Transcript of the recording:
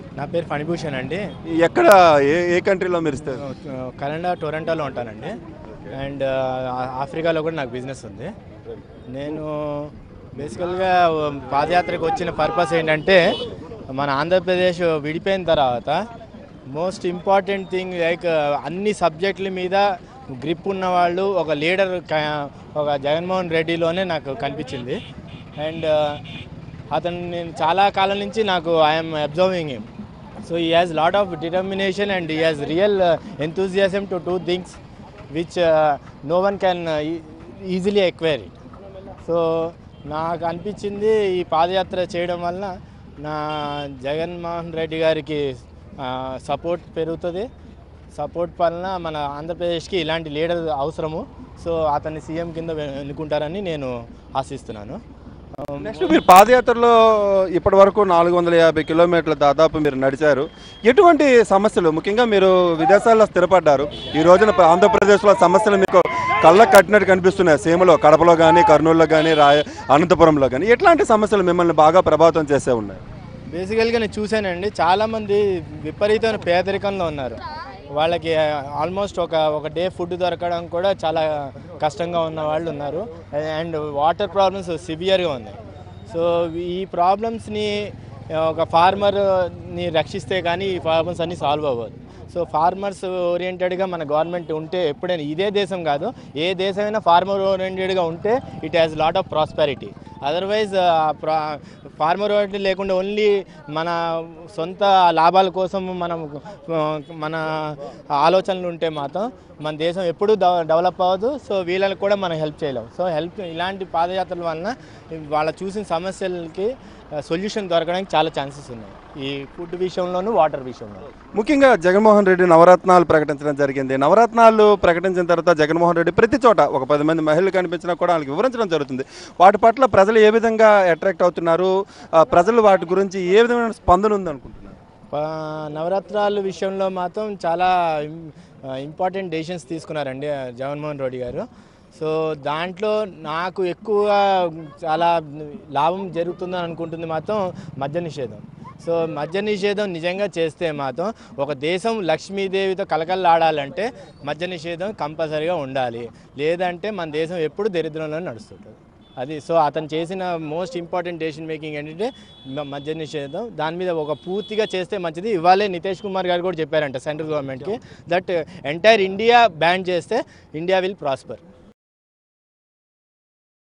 నా పేరు ఫణిభూషణ్ అండి ఎక్కడ ఏ ఏ కంట్రీలో మీరు ఇస్తారు కనడా టొరంటోలో ఉంటానండి అండ్ ఆఫ్రికాలో కూడా నాకు బిజినెస్ ఉంది నేను బేసికల్గా పాదయాత్రకు వచ్చిన పర్పస్ ఏంటంటే మన ఆంధ్రప్రదేశ్ విడిపోయిన తర్వాత మోస్ట్ ఇంపార్టెంట్ థింగ్ లైక్ అన్ని సబ్జెక్టుల మీద గ్రిప్ ఉన్న వాళ్ళు ఒక లీడర్ ఒక జగన్మోహన్ రెడ్డిలోనే నాకు కనిపించింది అండ్ అతను నేను చాలా కాలం నుంచి నాకు I'm observing him so he has lot of determination and he has real enthusiasm to do things which no one can easily acquire it so నాకు అనిపించింది ఈ పాదయాత్ర చేయడం వలన నా జగన్మోహన్ రెడ్డి గారికి సపోర్ట్ పెరుగుతుంది సపోర్ట్ వలన మన ఆంధ్రప్రదేశ్కి ఇలాంటి లీడర్ అవసరము సో అతన్ని సీఎం కింద ఎన్నుకుంటారని నేను ఆశిస్తున్నాను నెక్స్ట్ మీరు పాదయాత్రలో ఇప్పటి వరకు నాలుగు వందల యాభై కిలోమీటర్లు దాదాపు మీరు నడిచారు ఎటువంటి సమస్యలు ముఖ్యంగా మీరు విదేశాల్లో స్థిరపడ్డారు ఈ రోజున ప- ఆంధ్రప్రదేశ్లో సమస్యలు మీకు కళ్ళకు కట్టినట్టు కనిపిస్తున్నాయి సీమలో కడపలో కానీ కర్నూలులో కానీ రాయ అనంతపురంలో కానీ ఎట్లాంటి సమస్యలు మిమ్మల్ని బాగా ప్రభావితం చేసే ఉన్నాయి బేసికల్గా నేను చూశానండి చాలామంది విపరీతమైన పేదరికంలో ఉన్నారు వాళ్ళకి ఆల్మోస్ట్ ఒక ఒక డే ఫుడ్ దొరకడం కూడా చాలా కష్టంగా ఉన్న వాళ్ళు ఉన్నారు అండ్ వాటర్ ప్రాబ్లమ్స్ సివియర్గా ఉన్నాయి సో ఈ ప్రాబ్లమ్స్ని ఒక ఫార్మర్ని రక్షిస్తే కానీ ఈ ప్రాబ్లమ్స్ అన్నీ సాల్వ్ అవ్వదు సో ఫార్మర్స్ ఓరియంటెడ్గా మన గవర్నమెంట్ ఉంటే ఎప్పుడైనా ఇదే దేశం కాదు ఏ దేశమైనా ఫార్మర్ ఓరియంటెడ్గా ఉంటే it has lot of prosperity otherwise farmer oriented లేకుండా ఓన్లీ మన సొంత లాభాల కోసం మనం ఆ, మన ఆలోచనలు ఉంటే మాత్రం మన దేశం ఎప్పుడూ డెవలప్ అవ్వదు సో వీళ్ళకి కూడా మనం హెల్ప్ చేయలేం సో హెల్ప్ ఇలాంటి పాదయాత్రల వలన వాళ్ళ చూసిన సమస్యలకి సొల్యూషన్ దొరకడానికి చాలా ఛాన్సెస్ ఉన్నాయి ఈ ఫుడ్ విషయంలోనూ వాటర్ విషయంలో ముఖ్యంగా జగన్మోహన్ రెడ్డి నవరత్నాలు ప్రకటించడం జరిగింది నవరత్నాలు ప్రకటించిన తర్వాత జగన్మోహన్ రెడ్డి ప్రతి చోట ఒక పది మంది మహిళలు కనిపించినా కూడా వాళ్ళకి వివరించడం జరుగుతుంది వాటి పట్ల ప్రజలు ఏ విధంగా అట్రాక్ట్ అవుతున్నారు ఆ, ప్రజలు వాటి గురించి ఏ విధమైన స్పందన ఉంది అనుకుంటున్నారు ప- నవరాత్రాల విషయంలో మాత్రం చాలా ఇం- ఇంపార్టెంట్ డెసిషన్స్ తీసుకున్నారండి జగన్మోహన్ రెడ్డి గారు సో దాంట్లో నాకు ఎక్కువ చాలా లాభం జరుగుతుందని అనుకుంటుంది మాత్రం మద్య నిషేధం సో మద్య నిషేధం నిజంగా చేస్తే మాత్రం ఒక దేశం లక్ష్మీదేవితో కలకల్లాడాలంటే మద్య నిషేధం కంపల్సరీగా ఉండాలి లేదంటే మన దేశం ఎప్పుడు దరిద్రంలో నడుస్తుంటుంది అది సో అతను చేసిన మోస్ట్ ఇంపార్టెంట్ డెసిషన్ మేకింగ్ ఏంటంటే మ- మద్య నిషేధం దాని మీద ఒక పూర్తిగా చేస్తే మంచిది ఇవాళే నితీష్ కుమార్ గారు కూడా చెప్పారంట సెంట్రల్ గవర్నమెంట్కి దట్ ఎంటైర్ ఇండియా బ్యాన్ చేస్తే ఇండియా విల్ ప్రాస్పర్